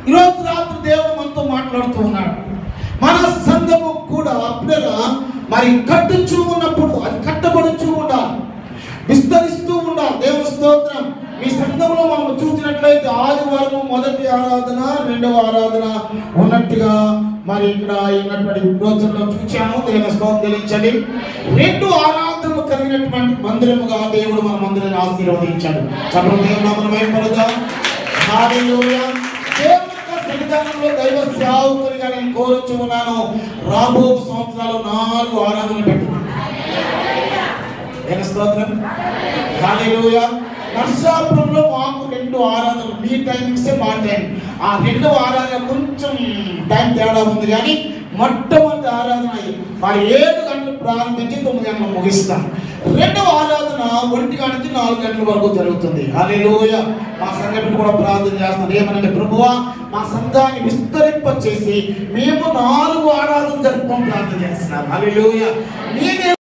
ఈరోజు రాత్రి దేవుడు మనతో మాట్లాడుతూ ఉన్నాడు మన సంఘము కూడా అప్పుడేలా మరి కట్టుచూ ఉన్నప్పుడు అది కట్టబడుచూ ఉండాలి విస్తరిస్తూ ఉండాలి దేవుని స్తోత్రం మీ సంఘంలో మనం చూసినట్లయితే ఆదివారం మొదటి ఆరాధన రెండవ ఆరాధన ఉన్నట్టుగా మరి ఇక్కడ ఉన్నటువంటి రోజుల్లో చూచాము దేవుని స్తోత్రం తెలియచండి రెండు ఆరాధనలు కలిగినటువంటి మందిరముగా దేవుడు మన మందిరాన్ని ఆశీర్వదించాడు చెప్పండి దేవుడు నామమున మహిమపడదాం హల్లెలూయా దేవుని యొక్క సన్నిధానంలో దైవ సేవకునిగా నేను కోరుచు ఉన్నాను రాబో సంవత్సరాలు నాలుగు ఆరాధనలు పెట్టు ఏం స్తోత్రం హల్లెలూయా నర్సాపురంలో మాకు రెండు ఆరాధనలు మీ టైమింగ్సే మా టైం ఆ రెండు ఆరాధన కొంచెం టైం తేడా ఉంది కానీ మొట్టమొదటి ఆరాధన మరి ఏడు గంటలు ప్రారంభించి తొమ్మిది గంటలు ముగిస్తాం రెండవ ఆరాధన ఒంటి గంట నుంచి నాలుగు గంటల వరకు జరుగుతుంది హల్లెలూయ మా సంఘటన కూడా ప్రార్థన చేస్తాను ఏమనంటే ప్రభువా మా సంఘాన్ని విస్తరింప చేసి మేము నాలుగు ఆరాధన జరుపుకోవడం ప్రార్థన చేస్తున్నాం హల్లెలూయ నేనే